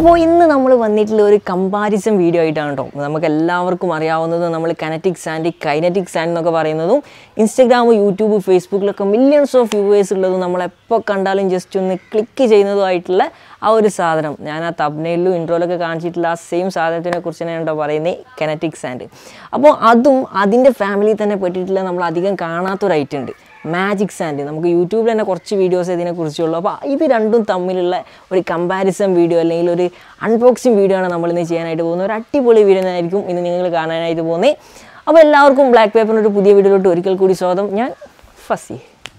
അപ്പോൾ ഇന്ന് നമ്മൾ വന്നിട്ടുള്ള ഒരു കമ്പാരിസൺ വീഡിയോ ആയിട്ടാണ് കേട്ടോ നമുക്ക് എല്ലാവർക്കും അറിയാവുന്നത് നമ്മൾ കനറ്റിക് സാൻഡ് കൈനറ്റിക് സാൻഡ് എന്നൊക്കെ പറയുന്നതും ഇൻസ്റ്റഗ്രാം യൂട്യൂബ് ഫേസ്ബുക്കിലൊക്കെ മില്യൺസ് ഓഫ് വ്യൂവേഴ്സ് ഉള്ളതും നമ്മളെപ്പോൾ കണ്ടാലും ജസ്റ്റ് ഒന്ന് ക്ലിക്ക് ചെയ്യുന്നതുമായിട്ടുള്ള ആ ഒരു സാധനം ഞാൻ ആ തബ്നയിലും ഇൻട്രോയിലൊക്കെ കാണിച്ചിട്ടുള്ള ആ സെയിം സാധനത്തിനെ കുറിച്ച് ഞാൻ കേട്ടോ പറയുന്നത് കനറ്റിക് സാൻഡ് അപ്പോൾ അതും അതിൻ്റെ ഫാമിലി തന്നെ പെട്ടിട്ടുള്ള നമ്മൾ അധികം കാണാത്തൊരു ഐറ്റം ഉണ്ട് മാജിക് സാൻഡ് നമുക്ക് യൂട്യൂബിൽ തന്നെ കുറച്ച് വീഡിയോസ് ഇതിനെക്കുറിച്ചുള്ളൂ അപ്പോൾ ഇത് രണ്ടും തമ്മിലുള്ള ഒരു കമ്പാരിസൺ വീഡിയോ അല്ലെങ്കിൽ ഒരു അൺബോക്സിങ് വീഡിയോ ആണ് നമ്മൾ ഇന്ന് ചെയ്യാനായിട്ട് പോകുന്നത് ഒരു അടിപൊളി വീഡിയോ ആയിരിക്കും ഇന്ന് നിങ്ങൾ കാണാനായിട്ട് പോകുന്നത് അപ്പോൾ എല്ലാവർക്കും ബ്ലാക്ക് പേപ്പറിൻ്റെ ഒരു പുതിയ വീഡിയോയിലോട്ട് ഒരിക്കൽ കൂടി സ്വാഗതം ഞാൻ ഫസി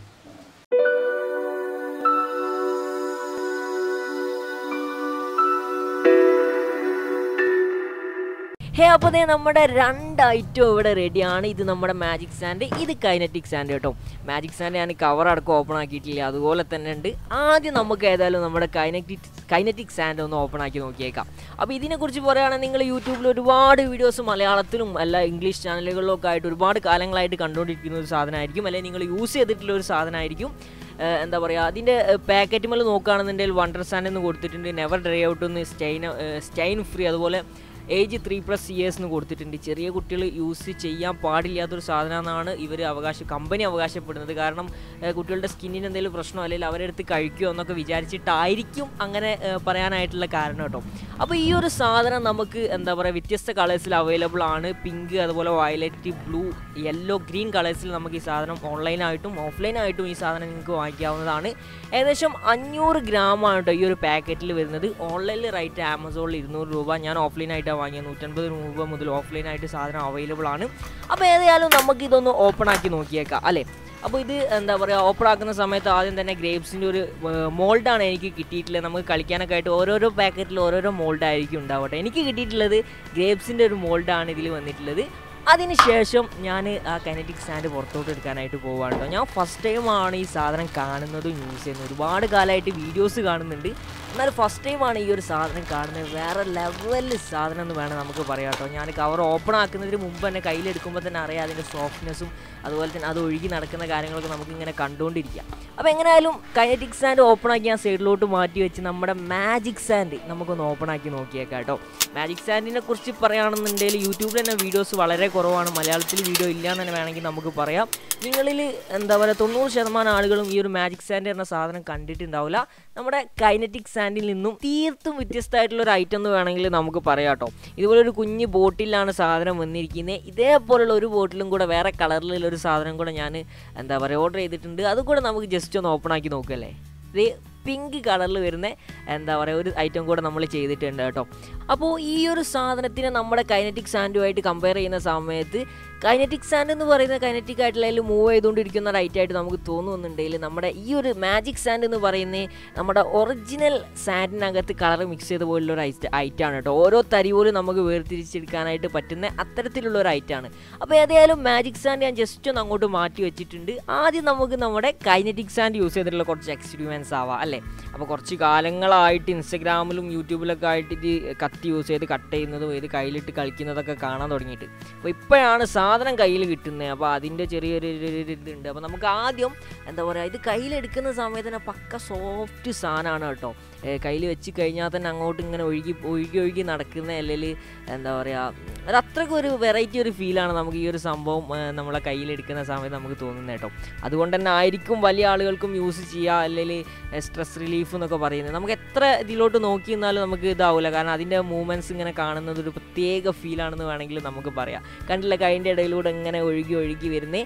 ഹേ അപ്പോൾ ദേ നമ്മുടെ രണ്ട് ഐറ്റം ഇവിടെ റെഡിയാണ് ഇത് നമ്മുടെ മാജിക് സാൻഡ് ഇത് കൈനറ്റിക് സാൻഡ് കേട്ടോ മാജിക് സാൻഡ് ഞാൻ കവർ അടക്കം ഓപ്പൺ ആക്കിയിട്ടില്ല അതുപോലെ തന്നെ ഉണ്ട് ആദ്യം നമുക്ക് ഏതായാലും നമ്മുടെ കൈനറ്റിക് കൈനറ്റിക് സാൻഡ് ഒന്ന് ഓപ്പൺ ആക്കി നോക്കിയേക്കാം അപ്പോൾ ഇതിനെക്കുറിച്ച് പറയുകയാണെങ്കിൽ നിങ്ങൾ യൂട്യൂബിൽ ഒരുപാട് വീഡിയോസ് മലയാളത്തിലും അല്ല ഇംഗ്ലീഷ് ചാനലുകളിലും ഒക്കെ ആയിട്ട് ഒരുപാട് കാലങ്ങളായിട്ട് കണ്ടുകൊണ്ടിരിക്കുന്ന ഒരു സാധനമായിരിക്കും അല്ലെങ്കിൽ നിങ്ങൾ യൂസ് ചെയ്തിട്ടുള്ള ഒരു സാധനമായിരിക്കും ഏഹ് എന്താ പറയുക അതിൻ്റെ പാക്കറ്റ് മേൽ നോക്കുകയാണെന്നുണ്ടെങ്കിൽ വണ്ടർ സാൻഡ് എന്ന് കൊടുത്തിട്ടുണ്ട് നെവർ ഡ്രൈ ഔട്ട് എന്ന് സ്റ്റൈൻ സ്റ്റൈൻ ഫ്രീ അതുപോലെ ഏജ് ത്രീ പ്ലസ് ഇയേഴ്സ് എന്ന് കൊടുത്തിട്ടുണ്ട് ചെറിയ കുട്ടികൾ യൂസ് ചെയ്യാൻ പാടില്ലാത്തൊരു സാധനമെന്നാണ് ഇവർ അവകാശ കമ്പനി അവകാശപ്പെടുന്നത് കാരണം ഏഹ് കുട്ടികളുടെ സ്കിന്നിന് എന്തെങ്കിലും പ്രശ്നമോ അല്ലെങ്കിൽ അവരെടുത്ത് കഴിക്കുമോ എന്നൊക്കെ വിചാരിച്ചിട്ടായിരിക്കും അങ്ങനെ ഏഹ് പറയാനായിട്ടുള്ള കാരണം കേട്ടോ അപ്പോൾ ഈ ഒരു സാധനം നമുക്ക് എന്താ പറയുക വ്യത്യസ്ത കളേഴ്സിൽ അവൈലബിൾ ആണ് പിങ്ക് അതുപോലെ വയലറ്റ് ബ്ലൂ യെല്ലോ ഗ്രീൻ കളേഴ്സിൽ നമുക്ക് ഈ സാധനം ഓൺലൈനായിട്ടും ഓഫ്ലൈനായിട്ടും ഈ സാധനം നിങ്ങൾക്ക് വാങ്ങിക്കാവുന്നതാണ് ഏകദേശം അഞ്ഞൂറ് ഗ്രാമാണ് കേട്ടോ ഈ ഒരു പാക്കറ്റിൽ വരുന്നത് ഓൺലൈനിൽ റേറ്റ് ആമസോണിൽ ഇരുന്നൂറ് രൂപ ഞാൻ ഓഫ്ലൈനായിട്ടാണ് വാങ്ങിയത് നൂറ്റൻപത് രൂപ മുതൽ ഓഫ്ലൈനായിട്ട് സാധനം അവൈലബിൾ ആണ് അപ്പോൾ ഏതായാലും നമുക്ക് ഇതൊന്ന് ഓപ്പൺ ആക്കി നോക്കിയേക്കാം അല്ലേ അപ്പോൾ ഇത് എന്താ പറയുക ഓപ്പൺ ആക്കുന്ന സമയത്ത് ആദ്യം തന്നെ ഗ്രേപ്സിൻ്റെ ഒരു മോൾഡാണ് എനിക്ക് കിട്ടിയിട്ടുള്ളത് നമുക്ക് കളിക്കാനൊക്കെ ആയിട്ട് ഓരോരോ പാക്കറ്റിൽ ഓരോരോ മോൾഡായിരിക്കും ഉണ്ടാവട്ടെ എനിക്ക് കിട്ടിയിട്ടുള്ളത് ഗ്രേപ്സിൻ്റെ ഒരു മോൾഡാണ് ഇതിൽ വന്നിട്ടുള്ളത് അതിനുശേഷം ഞാൻ ആ കൈനറ്റിക് സ്റ്റാൻഡ് പുറത്തോട്ട് എടുക്കാനായിട്ട് പോവാണ് കേട്ടോ ഞാൻ ഫസ്റ്റ് ടൈമാണ് ഈ സാധനം കാണുന്നതും യൂസ് ചെയ്യുന്നത് ഒരുപാട് കാലമായിട്ട് വീഡിയോസ് കാണുന്നുണ്ട് എന്നാൽ ഫസ്റ്റ് ടൈമാണ് ഈ ഒരു സാധനം കാണുന്നത് വേറെ ലെവലിൽ സാധനം എന്ന് വേണം നമുക്ക് പറയാം കേട്ടോ ഞാൻ കവർ ഓപ്പൺ ആക്കുന്നതിന് മുമ്പ് തന്നെ കയ്യിലെടുക്കുമ്പോൾ തന്നെ അറിയാം അതിൻ്റെ സോഫ്റ്റ്നെസ്സും അതുപോലെ തന്നെ അത് ഒഴുകി നടക്കുന്ന കാര്യങ്ങളൊക്കെ നമുക്ക് ഇങ്ങനെ കണ്ടുകൊണ്ടിരിക്കാം അപ്പോൾ എങ്ങനെയായാലും കൈനറ്റിക് സാൻഡ് ഓപ്പൺ ആക്കി ഞാൻ സൈഡിലോട്ട് മാറ്റി വെച്ച് നമ്മുടെ മാജിക് സാൻഡ് നമുക്കൊന്ന് ഓപ്പൺ ആക്കി നോക്കിയേക്കാം കേട്ടോ മാജിക് സാൻഡിനെ കുറിച്ച് പറയുകയാണെന്നുണ്ടെങ്കിൽ യൂട്യൂബിൽ തന്നെ വീഡിയോസ് വളരെ കുറവാണ് മലയാളത്തിൽ വീഡിയോ ഇല്ല എന്ന് തന്നെ വേണമെങ്കിൽ നമുക്ക് പറയാം നിങ്ങളിൽ എന്താ പറയുക തൊണ്ണൂറ് ശതമാനം ആളുകളും ഈ ഒരു മാജിക് സാൻഡ് എന്ന സാധനം കണ്ടിട്ടുണ്ടാവില്ല നമ്മുടെ കൈനറ്റിക് സാൻഡിൽ നിന്നും തീർത്തും വ്യത്യസ്തമായിട്ടുള്ള ഒരു ഐറ്റം എന്ന് വേണമെങ്കിൽ നമുക്ക് പറയാം കേട്ടോ ഇതുപോലെ ഒരു കുഞ്ഞ് ബോട്ടിലാണ് സാധനം വന്നിരിക്കുന്നത് ഇതേപോലുള്ള ഒരു ബോട്ടിലും കൂടെ വേറെ കളറിലുള്ള ഒരു സാധനം കൂടെ ഞാൻ എന്താ പറയുക ഓർഡർ ചെയ്തിട്ടുണ്ട് അതുകൂടെ നമുക്ക് ജസ്റ്റ് ഒന്ന് ഓപ്പൺ ആക്കി നോക്കല്ലേ ഇത് പിങ്ക് കളറിൽ വരുന്ന എന്താ പറയുക ഒരു ഐറ്റം കൂടെ നമ്മൾ ചെയ്തിട്ടുണ്ട് കേട്ടോ അപ്പോൾ ഈ ഒരു സാധനത്തിനെ നമ്മുടെ കൈനറ്റിക് സാൻഡുമായിട്ട് കമ്പയർ ചെയ്യുന്ന സമയത്ത് കൈനറ്റിക് സാൻഡ് എന്ന് പറയുന്ന കൈനറ്റിക് ആയിട്ടുള്ള അതിൽ മൂവ് ചെയ്തുകൊണ്ടിരിക്കുന്ന ഒരു ഐറ്റം ആയിട്ട് നമുക്ക് തോന്നുന്നുണ്ടെങ്കിൽ നമ്മുടെ ഈ ഒരു മാജിക് സാൻഡ് എന്ന് പറയുന്നത് നമ്മുടെ ഒറിജിനൽ സാൻഡിനകത്ത് കളർ മിക്സ് ചെയ്ത പോലുള്ള ഒരു ഐറ്റ ഐറ്റാണ് കേട്ടോ ഓരോ തരി പോലും നമുക്ക് വേർതിരിച്ചെടുക്കാനായിട്ട് പറ്റുന്ന അത്തരത്തിലുള്ള ഒരു ഐറ്റാണ് അപ്പോൾ ഏതായാലും മാജിക് സാൻഡ് ഞാൻ ജസ്റ്റ് ഒന്ന് അങ്ങോട്ട് മാറ്റി വെച്ചിട്ടുണ്ട് ആദ്യം നമുക്ക് നമ്മുടെ കൈനറ്റിക് സാൻഡ് യൂസ് ചെയ്തിട്ടുള്ള കുറച്ച് എക്സ്പീരിയൻസ് ആവാം അല്ലേ അപ്പോൾ കുറച്ച് കാലങ്ങളായിട്ട് ഇൻസ്റ്റഗ്രാമിലും യൂട്യൂബിലൊക്കെ ആയിട്ട് ഇത് കത്തി യൂസ് ചെയ്ത് കട്ട് ചെയ്യുന്നതും ഇത് കയ്യിലിട്ട് കളിക്കുന്നതൊക്കെ കാണാൻ തുടങ്ങിയിട്ട് അപ്പോൾ ഇപ്പോഴാണ് സാധനം കയ്യിൽ കിട്ടുന്നത് അപ്പോൾ അതിൻ്റെ ചെറിയൊരു ഒരു- ഒരു- ഒരു ഇതുണ്ട് അപ്പോൾ നമുക്ക് ആദ്യം എന്താ പറയുക ഇത് കയ്യിലെടുക്കുന്ന സമയത്ത് തന്നെ പക്ക സോഫ്റ്റ് സാധനമാണ് കേട്ടോ കയ്യിൽ വെച്ച് കഴിഞ്ഞാൽ തന്നെ അങ്ങോട്ട് ഇങ്ങനെ ഒഴുകി ഒഴുകി ഒഴുകി നടക്കുന്ന അല്ലെങ്കിൽ എന്താ പറയുക അത് അത്രയ്ക്ക് ഒരു വെറൈറ്റി ഒരു ഫീലാണ് നമുക്ക് ഈ ഒരു സംഭവം ഏ, നമ്മളെ കയ്യിലെടുക്കുന്ന സമയത്ത് നമുക്ക് തോന്നുന്നത് കേട്ടോ അതുകൊണ്ട് തന്നെ ആയിരിക്കും വലിയ ആളുകൾക്കും യൂസ് ചെയ്യുക അല്ലെങ്കിൽ സ്ട്രെസ് റിലീഫ് എന്നൊക്കെ പറയുന്നത് നമുക്ക് എത്ര ഇതിലോട്ട് നോക്കി നിന്നാലും നമുക്ക് ഇതാവില്ല കാരണം അതിൻ്റെ മൂവ്മെൻറ്റ്സ് ഇങ്ങനെ കാണുന്നത് ഒരു പ്രത്യേക ഫീലാണെന്ന് വേണമെങ്കിൽ നമുക്ക് പറയാം കണ്ടില്ല കൈൻ്റെ ഇടയിലൂടെ ഇങ്ങനെ ഒഴുകി ഒഴുകി വരുന്നേ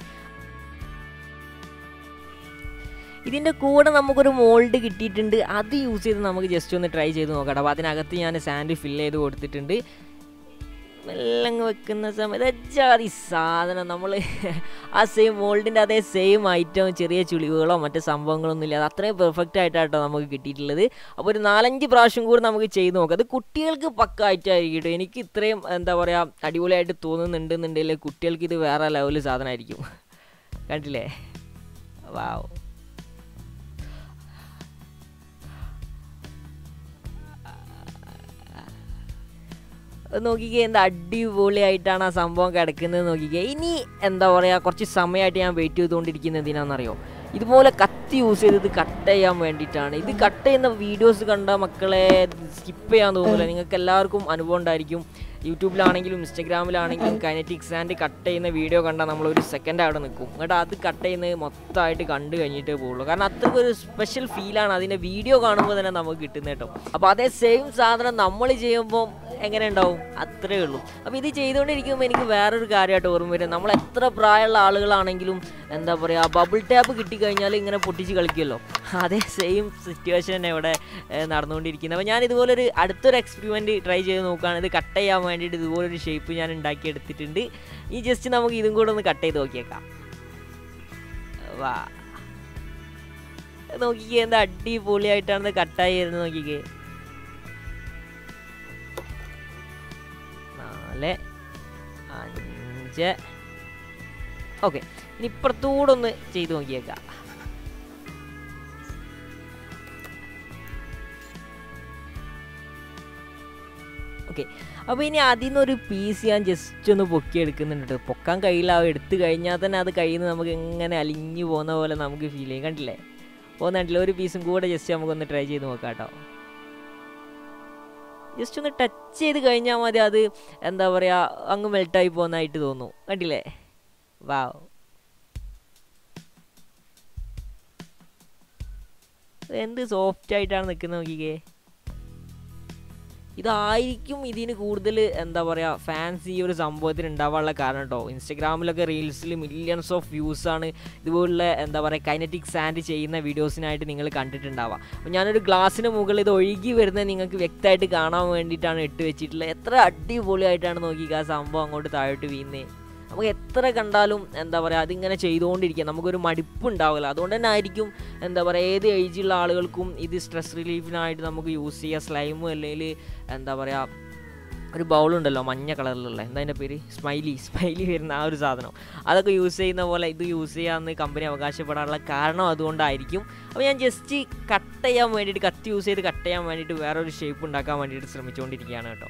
ഇതിൻ്റെ കൂടെ നമുക്കൊരു മോൾഡ് കിട്ടിയിട്ടുണ്ട് അത് യൂസ് ചെയ്ത് നമുക്ക് ജസ്റ്റ് ഒന്ന് ട്രൈ ചെയ്ത് നോക്കാം അപ്പോൾ അതിനകത്ത് ഞാൻ സാൻഡ് ഫില്ല് ചെയ്ത് കൊടുത്തിട്ടുണ്ട് മെല്ലങ്ങ് വെക്കുന്ന സമയത്ത് ജാതി സാധനം നമ്മൾ ആ സെയിം മോൾഡിൻ്റെ അതേ സെയിം ഐറ്റം ചെറിയ ചുളിവുകളോ മറ്റു സംഭവങ്ങളൊന്നും ഇല്ല അത് അത്രയും പെർഫെക്റ്റ് ആയിട്ടാട്ടോ നമുക്ക് കിട്ടിയിട്ടുള്ളത് അപ്പോൾ ഒരു നാലഞ്ച് പ്രാവശ്യം കൂടി നമുക്ക് ചെയ്ത് നോക്കാം അത് കുട്ടികൾക്ക് പക്ക ആയിട്ടായിരിക്കും കേട്ടോ എനിക്ക് ഇത്രയും എന്താ പറയുക അടിപൊളിയായിട്ട് തോന്നുന്നുണ്ടെന്നുണ്ടെങ്കിൽ കുട്ടികൾക്ക് ഇത് വേറെ ലെവൽ സാധനമായിരിക്കും കണ്ടില്ലേ വാവ് നോക്കിക്കേ എന്താ അടിപൊളിയായിട്ടാണ് ആ സംഭവം കിടക്കുന്നത് നോക്കിക്കേ ഇനി എന്താ പറയുക കുറച്ച് സമയമായിട്ട് ഞാൻ വെയിറ്റ് ചെയ്തുകൊണ്ടിരിക്കുന്നത് എന്തിനാണെന്നറിയോ ഇതുപോലെ കത്തി കത്തി യൂസ് ചെയ്തത് കട്ട് ചെയ്യാൻ വേണ്ടിയിട്ടാണ് ഇത് കട്ട് ചെയ്യുന്ന വീഡിയോസ് കണ്ട മക്കളെ സ്കിപ്പ് ചെയ്യാൻ തോന്നില്ല നിങ്ങൾക്ക് എല്ലാവർക്കും അനുഭവം ഉണ്ടായിരിക്കും യൂട്യൂബിലാണെങ്കിലും ഇൻസ്റ്റഗ്രാമിലാണെങ്കിലും കൈനറ്റിക് സാൻഡ് കട്ട് ചെയ്യുന്ന വീഡിയോ കണ്ടാൽ നമ്മൾ ഒരു സെക്കൻഡ് അവിടെ നിൽക്കും എന്നിട്ട് അത് കട്ട് ചെയ്യുന്നത് മൊത്തമായിട്ട് കണ്ടു കഴിഞ്ഞിട്ടേ പോകുള്ളൂ കാരണം അത്രയ്ക്ക് ഒരു സ്പെഷ്യൽ ഫീലാണ് അതിൻ്റെ വീഡിയോ കാണുമ്പോൾ തന്നെ നമുക്ക് കിട്ടുന്നത് കേട്ടോ അപ്പോൾ അതേ സെയിം സാധനം നമ്മൾ ചെയ്യുമ്പോൾ എങ്ങനെ ഉണ്ടാവും അത്രേ ഉള്ളൂ അപ്പോൾ ഇത് ചെയ്തുകൊണ്ടിരിക്കുമ്പോൾ എനിക്ക് വേറൊരു കാര്യമായിട്ട് ഓർമ്മ വരും നമ്മൾ എത്ര പ്രായമുള്ള ആളുകളാണെങ്കിലും എന്താ പറയുക ബബിൾ ടാപ്പ് കിട്ടിക്കഴിഞ്ഞാൽ ഇങ്ങനെ പൊട്ടിച്ച് കളിക്കുമല്ലോ അതേ സെയിം സിറ്റുവേഷൻ തന്നെ ഇവിടെ ഏഹ്, നടന്നുകൊണ്ടിരിക്കുന്നത് അപ്പോൾ ഞാൻ ഇതുപോലൊരു അടുത്തൊരു എക്സ്പെരിമെൻറ്റ് ട്രൈ ചെയ്ത് നോക്കുകയാണ് ഇത് കട്ട് ചെയ്യാൻ വേണ്ടിയിട്ട് ഇതുപോലൊരു ഷേപ്പ് ഞാൻ ഉണ്ടാക്കി എടുത്തിട്ടുണ്ട് ഈ ജസ്റ്റ് നമുക്ക് ഇതും കൂടെ ഒന്ന് കട്ട് ചെയ്ത് നോക്കിയേക്കാം വാ നോക്കിക്കേ എന്താ അടിപൊളിയായിട്ടാണ് കട്ടായി വരുന്നത് നോക്കിക്കേ നാല് അഞ്ച് ഓക്കെ ഇനി ഇപ്പുറത്തൂടെ ഒന്ന് ചെയ്ത് നോക്കിയേക്കാം ഓക്കെ അപ്പോൾ ഇനി അതിൽ നിന്നൊരു പീസ് ഞാൻ ജസ്റ്റ് ഒന്ന് പൊക്കി എടുക്കുന്നുണ്ട് ട്ടോ. പൊക്കാൻ കഴിയില്ല ആ എടുത്തു കഴിഞ്ഞാൽ തന്നെ അത് കയ്യിൽ നിന്ന് നമുക്ക് എങ്ങനെ അലിഞ്ഞു പോകുന്ന പോലെ നമുക്ക് ഫീൽ ചെയ്യും കണ്ടില്ലേ പോകുന്നുണ്ടല്ലോ ഒരു പീസും കൂടെ ജസ്റ്റ് നമുക്കൊന്ന് ട്രൈ ചെയ്ത് നോക്കാം കേട്ടോ ജസ്റ്റ് ഒന്ന് ടച്ച് ചെയ്ത് കഴിഞ്ഞാൽ മതി അത് എന്താ പറയുക അങ്ങ് മെൽട്ടായി പോകുന്നതായിട്ട് തോന്നും കണ്ടില്ലേ വാവ് എന്ത് സോഫ്റ്റ് ആയിട്ടാണ് നിൽക്കുന്നത് നോക്കിക്കേ ഇതായിരിക്കും ഇതിന് കൂടുതൽ എന്താ പറയുക ഫാൻസ് ഈ ഒരു സംഭവത്തിന് ഉണ്ടാവാനുള്ള കാരണം കേട്ടോ ഇൻസ്റ്റഗ്രാമിലൊക്കെ റീൽസിൽ മില്യൺസ് ഓഫ് വ്യൂസ് ആണ് ഇതുപോലുള്ള എന്താ പറയുക കൈനറ്റിക് സാൻഡ് ചെയ്യുന്ന വീഡിയോസിനായിട്ട് നിങ്ങൾ കണ്ടിട്ടുണ്ടാവുക അപ്പോൾ ഞാനൊരു ഗ്ലാസ്സിന് മുകളിൽ ഇത് ഒഴുകി വരുന്നത് നിങ്ങൾക്ക് വ്യക്തമായിട്ട് കാണാൻ വേണ്ടിയിട്ടാണ് ഇട്ട് വെച്ചിട്ടുള്ളത് എത്ര അടിപൊളിയായിട്ടാണ് നോക്കി ആ സംഭവം അങ്ങോട്ട് താഴോട്ട് വീഴുന്നത് നമുക്ക് എത്ര കണ്ടാലും എന്താ പറയുക അതിങ്ങനെ ചെയ്തുകൊണ്ടിരിക്കുക നമുക്കൊരു മടുപ്പ് ഉണ്ടാവില്ല അതുകൊണ്ട് തന്നെ ആയിരിക്കും എന്താ പറയുക ഏത് ഏജിലുള്ള ആളുകൾക്കും ഇത് സ്ട്രെസ് റിലീഫിനായിട്ട് നമുക്ക് യൂസ് ചെയ്യുക സ്ലൈമും അല്ലെങ്കിൽ എന്താ പറയുക ഒരു ബൗളുണ്ടല്ലോ മഞ്ഞ കളറിലുള്ള എന്താ അതിൻ്റെ പേര് സ്മൈലി സ്മൈലി വരുന്ന ആ ഒരു സാധനം അതൊക്കെ യൂസ് ചെയ്യുന്ന പോലെ ഇത് യൂസ് ചെയ്യാമെന്ന് കമ്പനി അവകാശപ്പെടാനുള്ള കാരണം അതുകൊണ്ടായിരിക്കും അപ്പോൾ ഞാൻ ജസ്റ്റ് കട്ട് ചെയ്യാൻ വേണ്ടിയിട്ട് കത്തി യൂസ് ചെയ്ത് കട്ട് ചെയ്യാൻ വേണ്ടിയിട്ട് വേറൊരു ഷേപ്പ് ഉണ്ടാക്കാൻ വേണ്ടിയിട്ട് ശ്രമിച്ചുകൊണ്ടിരിക്കുകയാണ് കേട്ടോ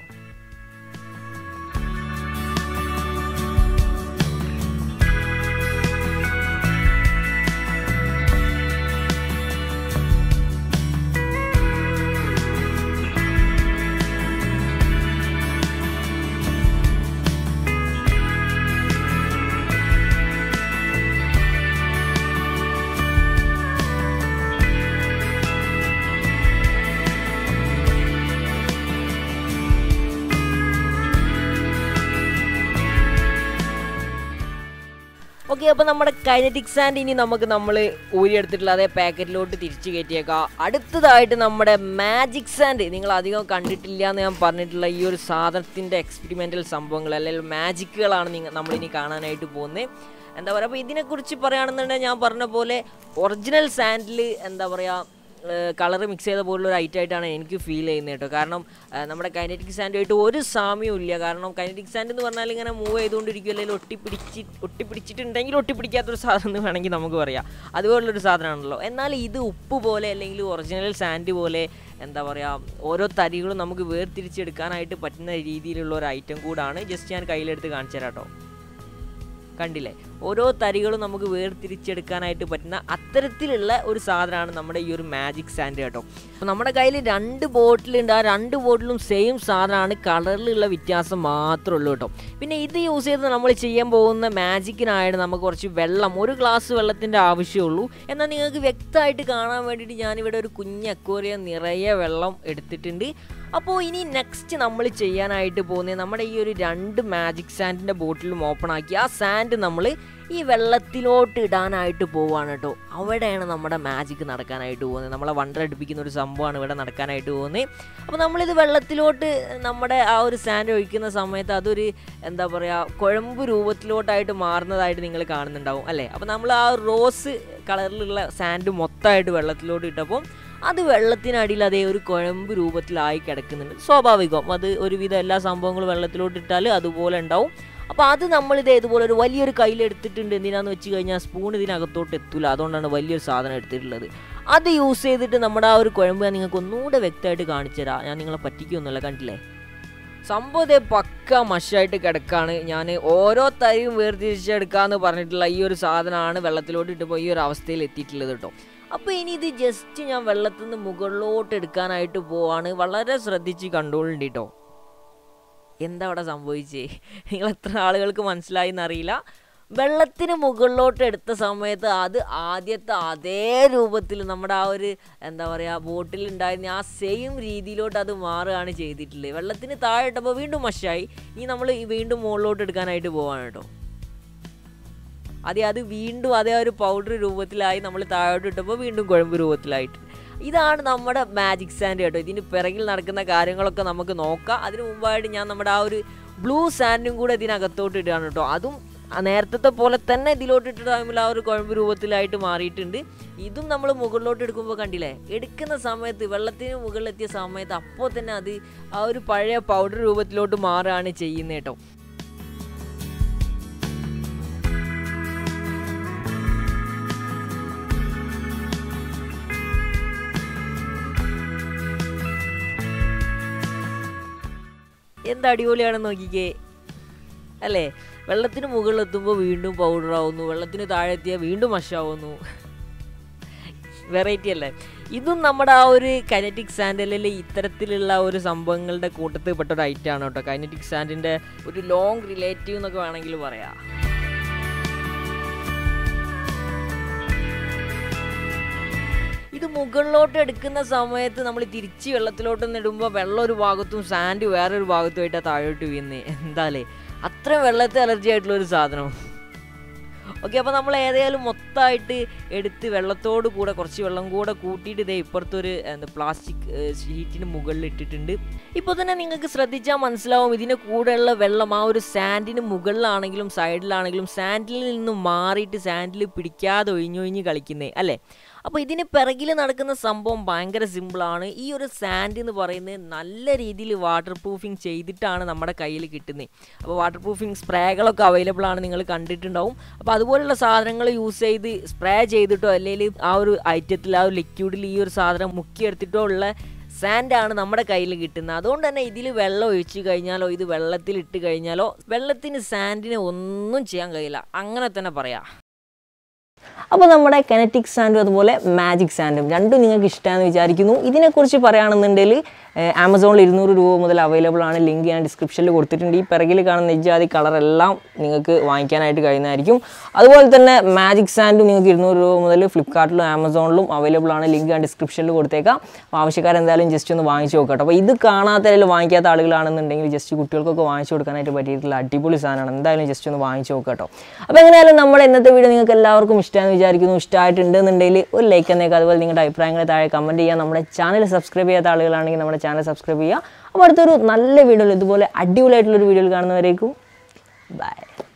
ഓക്കെ അപ്പോൾ നമ്മുടെ കൈനറ്റിക് സാൻഡ് ഇനി നമുക്ക് നമ്മൾ ഊരിയെടുത്തിട്ടുള്ള അതേ പാക്കറ്റിലോട്ട് തിരിച്ചു കയറ്റിയേക്കാം അടുത്തതായിട്ട് നമ്മുടെ മാജിക് സാൻഡ് നിങ്ങൾ അധികം കണ്ടിട്ടില്ല എന്ന് ഞാൻ പറഞ്ഞിട്ടുള്ള ഈ ഒരു സാധനത്തിൻ്റെ എക്സ്പെരിമെൻ്റൽ സംഭവങ്ങൾ അല്ലെങ്കിൽ മാജിക്കുകളാണ് നിങ്ങൾ നമ്മളിനി കാണാനായിട്ട് പോകുന്നത് എന്താ പറയുക അപ്പോൾ ഇതിനെക്കുറിച്ച് പറയുകയാണെന്നുണ്ടെങ്കിൽ ഞാൻ പറഞ്ഞ പോലെ ഒറിജിനൽ സാൻഡിൽ എന്താ പറയുക കളർ മിക്സ് ചെയ്ത പോലുള്ള ഒരു ഐറ്റം ആയിട്ടാണ് എനിക്ക് ഫീൽ ചെയ്യുന്നത് കേട്ടോ കാരണം ആ, നമ്മുടെ കൈനറ്റിക് സാൻഡുമായിട്ട് ഒരു സാമ്യവും ഇല്ല കാരണം കൈനറ്റിക് സാൻഡ് എന്ന് പറഞ്ഞാൽ ഇങ്ങനെ മൂവ് ചെയ്തുകൊണ്ടിരിക്കും അല്ലെങ്കിൽ ഒട്ടിപ്പിടിച്ച് ഒട്ടിപ്പിടിച്ചിട്ടുണ്ടെങ്കിൽ ഒട്ടിപ്പിടിക്കാത്തൊരു സാധനം എന്ന് വേണമെങ്കിൽ നമുക്ക് പറയാം അതുപോലുള്ളൊരു സാധനമാണല്ലോ എന്നാൽ ഇത് ഉപ്പ് പോലെ അല്ലെങ്കിൽ ഒറിജിനൽ സാൻഡ് പോലെ എന്താ പറയുക ഓരോ തരികളും നമുക്ക് വേർതിരിച്ചെടുക്കാനായിട്ട് പറ്റുന്ന രീതിയിലുള്ള ഒരു ഐറ്റം കൂടാണ് ജസ്റ്റ് ഞാൻ കയ്യിലെടുത്ത് കാണിച്ചു തരാം കേട്ടോ കണ്ടില്ലേ ഓരോ തരികളും നമുക്ക് വേർതിരിച്ചെടുക്കാനായിട്ട് പറ്റുന്ന അത്തരത്തിലുള്ള ഒരു സാധനമാണ് നമ്മുടെ ഈ ഒരു മാജിക് സാൻഡ് കേട്ടോ അപ്പോൾ നമ്മുടെ കയ്യിൽ രണ്ട് ബോട്ടിലുണ്ട് ആ രണ്ട് ബോട്ടിലും സെയിം സാധനമാണ് കളറിലുള്ള വ്യത്യാസം മാത്രമേ ഉള്ളൂ കേട്ടോ പിന്നെ ഇത് യൂസ് ചെയ്ത് നമ്മൾ ചെയ്യാൻ പോകുന്ന മാജിക്കിനായിട്ട് നമുക്ക് കുറച്ച് വെള്ളം ഒരു ഗ്ലാസ് വെള്ളത്തിൻ്റെ ആവശ്യമുള്ളൂ എന്നാൽ നിങ്ങൾക്ക് വ്യക്തമായിട്ട് കാണാൻ വേണ്ടിയിട്ട് ഞാനിവിടെ ഒരു കുഞ്ഞ് അക്വേറിയം നിറയെ വെള്ളം എടുത്തിട്ടുണ്ട് അപ്പോൾ ഇനി നെക്സ്റ്റ് നമ്മൾ ചെയ്യാനായിട്ട് പോകുന്നത് നമ്മുടെ ഈ ഒരു രണ്ട് മാജിക് സാൻഡിൻ്റെ ബോട്ടിലും ഓപ്പൺ ആക്കി ആ സാൻഡ് നമ്മൾ ഈ വെള്ളത്തിലോട്ട് ഇടാനായിട്ട് പോവുകയാണ് കേട്ടോ അവിടെയാണ് നമ്മുടെ മാജിക് നടക്കാനായിട്ട് പോകുന്നത് നമ്മളെ വണ്ടർ അടുപ്പിക്കുന്ന ഒരു സംഭവമാണ് ഇവിടെ നടക്കാനായിട്ട് പോകുന്നത് അപ്പോൾ നമ്മളിത് വെള്ളത്തിലോട്ട് നമ്മുടെ ആ ഒരു സാൻഡ് ഒഴിക്കുന്ന സമയത്ത് അതൊരു എന്താ പറയുക കുഴമ്പ് രൂപത്തിലോട്ടായിട്ട് മാറുന്നതായിട്ട് നിങ്ങൾ കാണുന്നുണ്ടാവും അല്ലേ അപ്പോൾ നമ്മൾ ആ റോസ് കളറിലുള്ള സാൻഡ് മൊത്തമായിട്ട് വെള്ളത്തിലോട്ട് ഇട്ടപ്പോൾ അത് വെള്ളത്തിനടിയിൽ അതേ ഒരു കുഴമ്പ് രൂപത്തിലായി കിടക്കുന്നുണ്ട് സ്വാഭാവികം അത് ഒരുവിധം എല്ലാ സംഭവങ്ങളും വെള്ളത്തിലോട്ട് ഇട്ടാൽ അതുപോലെ ഉണ്ടാവും അപ്പോൾ അത് നമ്മളിത് ഇതുപോലെ ഒരു വലിയൊരു കയ്യിലെടുത്തിട്ടുണ്ട് എന്തിനാന്ന് വെച്ച് കഴിഞ്ഞാൽ സ്പൂൺ ഇതിനകത്തോട്ട് എത്തൂല അതുകൊണ്ടാണ് വലിയൊരു സാധനം എടുത്തിട്ടുള്ളത് അത് യൂസ് ചെയ്തിട്ട് നമ്മുടെ ആ ഒരു കുഴമ്പ് ഞാൻ നിങ്ങൾക്ക് ഒന്നുകൂടെ വ്യക്തമായിട്ട് കാണിച്ചു തരാം ഞാൻ നിങ്ങളെ പറ്റിക്കൊന്നുമില്ല കണ്ടില്ലേ സംഭവം ഇതേ പക്ക മഷായിട്ട് കിടക്കാണ് ഞാൻ ഓരോ തരിയും വേർതിരിച്ചെടുക്കാന്ന് പറഞ്ഞിട്ടുള്ള ഈ ഒരു സാധനമാണ് വെള്ളത്തിലോട്ട് ഇട്ടപ്പോൾ ഈ ഒരു അവസ്ഥയിൽ എത്തിയിട്ടുള്ളത് കേട്ടോ അപ്പോൾ ഇനി ഇത് ജസ്റ്റ് ഞാൻ വെള്ളത്തിൽ നിന്ന് മുകളിലോട്ട് എടുക്കാനായിട്ട് പോവാണ് വളരെ ശ്രദ്ധിച്ച് കണ്ടോളുണ്ട് കേട്ടോ എന്താ അവിടെ സംഭവിച്ചേ നിങ്ങൾ എത്ര ആളുകൾക്ക് മനസ്സിലായി എന്നറിയില്ല വെള്ളത്തിന് മുകളിലോട്ട് എടുത്ത സമയത്ത് അത് ആദ്യത്തെ അതേ രൂപത്തിൽ നമ്മുടെ ആ ഒരു എന്താ പറയുക ബോട്ടിൽ ഉണ്ടായിരുന്ന ആ സെയിം രീതിയിലോട്ട് അത് മാറുകയാണ് ചെയ്തിട്ടുള്ളത് വെള്ളത്തിന് താഴെ ഇട്ടപ്പോൾ വീണ്ടും മഷായി ഇനി നമ്മൾ ഈ വീണ്ടും മുകളിലോട്ട് എടുക്കാനായിട്ട് പോവാണ് കേട്ടോ അതെ അത് വീണ്ടും അതേ ഒരു പൗഡർ രൂപത്തിലായി നമ്മൾ താഴോട്ട് ഇട്ടപ്പോൾ വീണ്ടും കുഴമ്പ് രൂപത്തിലായിട്ട് ഇതാണ് നമ്മുടെ മാജിക് സാൻഡ് കേട്ടോ ഇതിന് പിറകിൽ നടക്കുന്ന കാര്യങ്ങളൊക്കെ നമുക്ക് നോക്കാം അതിന് മുമ്പായിട്ട് ഞാൻ നമ്മുടെ ആ ഒരു ബ്ലൂ സാൻഡും കൂടെ ഇതിനകത്തോട്ട് ഇടുകയാണ് കേട്ടോ അതും ആ നേരത്തെ പോലെ തന്നെ ഇതിലോട്ട് ഇട്ട ടൈമിൽ ആ ഒരു കുഴമ്പ് രൂപത്തിലായിട്ട് മാറിയിട്ടുണ്ട് ഇതും നമ്മൾ മുകളിലോട്ട് എടുക്കുമ്പോൾ കണ്ടില്ലേ എടുക്കുന്ന സമയത്ത് വെള്ളത്തിന് മുകളിലെത്തിയ സമയത്ത് അപ്പോൾ തന്നെ അത് ആ ഒരു പഴയ പൗഡർ രൂപത്തിലോട്ട് മാറുകയാണ് ചെയ്യുന്നത് കേട്ടോ എന്ത് അടിപൊളിയാണെന്ന് നോക്കിക്കേ അല്ലേ വെള്ളത്തിന് മുകളിലെത്തുമ്പോൾ വീണ്ടും പൗഡർ ആവുന്നു വെള്ളത്തിന് താഴെ എത്തിയാൽ വീണ്ടും മഷാവുന്നു വെറൈറ്റി അല്ലേ ഇതും നമ്മുടെ ആ ഒരു കൈനറ്റിക് സാൻഡിലിൽ ഇത്തരത്തിലുള്ള ഒരു സംഭവങ്ങളുടെ കൂട്ടത്തിൽ പെട്ട ഒരു ഐറ്റം ആണ് കേട്ടോ കൈനറ്റിക് സാൻഡിൻ്റെ ഒരു ലോങ് റിലേറ്റീവ് എന്നൊക്കെ വേണമെങ്കിൽ പറയാം ഇത് മുകളിലോട്ട് എടുക്കുന്ന സമയത്ത് നമ്മൾ തിരിച്ച് വെള്ളത്തിലോട്ട് ഇടുമ്പോൾ വെള്ളം ഒരു ഭാഗത്തും സാൻഡ് വേറൊരു ഭാഗത്തുമായിട്ടാണ് താഴോട്ട് വീഴുന്നത് എന്താലേ അത്രയും വെള്ളത്തെ അലർജി ആയിട്ടുള്ള ഒരു സാധനം ഓക്കെ അപ്പോൾ നമ്മൾ ഏതായാലും മൊത്തമായിട്ട് എടുത്ത് വെള്ളത്തോട് കൂടെ കുറച്ച് വെള്ളം കൂടെ കൂട്ടിയിട്ട് ഇതേ ഇപ്പുറത്തൊരു എന്താ പ്ലാസ്റ്റിക് ഷീറ്റിന് മുകളിൽ ഇട്ടിട്ടുണ്ട് ഇപ്പോൾ തന്നെ നിങ്ങൾക്ക് ശ്രദ്ധിച്ചാൽ മനസ്സിലാവും ഇതിന് കൂടെയുള്ള വെള്ളം ആ ഒരു സാൻഡിന് മുകളിലാണെങ്കിലും സൈഡിലാണെങ്കിലും സാൻഡിൽ നിന്നും മാറിയിട്ട് സാൻഡിൽ പിടിക്കാതെ ഒഴിഞ്ഞൊഴിഞ്ഞ് കളിക്കുന്നേ അല്ലേ അപ്പോൾ ഇതിന് പിറകിൽ നടക്കുന്ന സംഭവം ഭയങ്കര സിമ്പിളാണ് ഈ ഒരു സാൻഡ് എന്ന് പറയുന്നത് നല്ല രീതിയിൽ വാട്ടർ പ്രൂഫിങ് ചെയ്തിട്ടാണ് നമ്മുടെ കയ്യിൽ കിട്ടുന്നത് അപ്പോൾ വാട്ടർ പ്രൂഫിങ് സ്പ്രേകളൊക്കെ അവൈലബിൾ ആണ് നിങ്ങൾ കണ്ടിട്ടുണ്ടാവും അപ്പോൾ അതുപോലുള്ള സാധനങ്ങൾ യൂസ് ചെയ്ത് സ്പ്രേ ചെയ്തിട്ടോ അല്ലെങ്കിൽ ആ ഒരു ഐറ്റത്തിൽ ആ ഒരു ലിക്വിഡിൽ ഈ ഒരു സാധനം മുക്കിയെടുത്തിട്ടോ ഉള്ള സാൻഡാണ് നമ്മുടെ കയ്യിൽ കിട്ടുന്നത് അതുകൊണ്ട് തന്നെ ഇതിൽ വെള്ളം ഒഴിച്ച് കഴിഞ്ഞാലോ ഇത് വെള്ളത്തിൽ ഇട്ട് കഴിഞ്ഞാലോ വെള്ളത്തിന് സാൻഡിനെ ഒന്നും ചെയ്യാൻ കഴിയില്ല അങ്ങനെ തന്നെ പറയാം അപ്പോൾ നമ്മുടെ കെനറ്റിക് സാൻഡും അതുപോലെ മാജിക് സാൻഡും രണ്ടും നിങ്ങൾക്ക് ഇഷ്ടമാണെന്ന് വിചാരിക്കുന്നു ഇതിനെക്കുറിച്ച് പറയുകയാണെന്നുണ്ടെങ്കിൽ ആമസോണിൽ ഇരുന്നൂറ് രൂപ മുതൽ അവൈലബിൾ ആണ് ലിങ്ക് ഞാൻ ഡിസ്ക്രിപ്ഷനിൽ കൊടുത്തിട്ടുണ്ട് ഈ പിറകിൽ കാണുന്ന ഇജാതി കളറെല്ലാം നിങ്ങൾക്ക് വാങ്ങിക്കാനായിട്ട് കഴിയുന്നതായിരിക്കും അതുപോലെ തന്നെ മാജിക് സാൻഡും നിങ്ങൾക്ക് ഇരുന്നൂറ് രൂപ മുതൽ ഫ്ലിപ്കാർട്ടിലും ആമസോണിലും അവൈലബിൾ ആണ് ലിങ്ക് ഞാൻ ഡിസ്ക്രിപ്ഷനിൽ കൊടുത്തേക്കാം അപ്പോൾ ആവശ്യക്കാരെന്തായാലും ജസ്റ്റ് ഒന്ന് വാങ്ങിച്ച് നോക്കട്ടോ അപ്പോൾ ഇത് കാണാത്ത അല്ലെങ്കിൽ വാങ്ങിക്കാത്ത ആളുകളാണെന്നുണ്ടെങ്കിൽ ജസ്റ്റ് കുട്ടികൾക്കൊക്കെ വാങ്ങിച്ചു കൊടുക്കാനായിട്ട് പറ്റിയിട്ടുള്ള അടിപൊളി സാധനമാണ് എന്തായാലും ജസ്റ്റ് ഒന്ന് വാങ്ങിച്ച് നോക്കട്ടോ അപ്പോൾ എങ്ങനെയായാലും നമ്മുടെ ഇന്നത്തെ വീഡിയോ നിങ്ങൾക്ക് എല്ലാവർക്കും ഇഷ്ടമാണെന്ന് വിചാരിക്കുന്നു ഇഷ്ടമായിട്ടുണ്ടെന്നുണ്ടെങ്കിൽ ഒരു ലൈക്ക് എന്നേക്ക് അതുപോലെ നിങ്ങളുടെ അഭിപ്രായങ്ങൾ താഴെ കമൻറ്റ് ചെയ്യുക നമ്മുടെ ചാനൽ സബ്സ്ക്രൈബ് ചെയ്യാത്ത ആളുകളാണെങ്കിൽ നമ്മുടെ ചാനൽ സബ്സ്ക്രൈബ് ചെയ്യുക അപ്പോൾ അടുത്തൊരു നല്ല വീഡിയോയിൽ ഇതുപോലെ അടിപൊളിയായിട്ടുള്ളൊരു വീഡിയോയിൽ കാണുന്നവരേക്കും ബൈ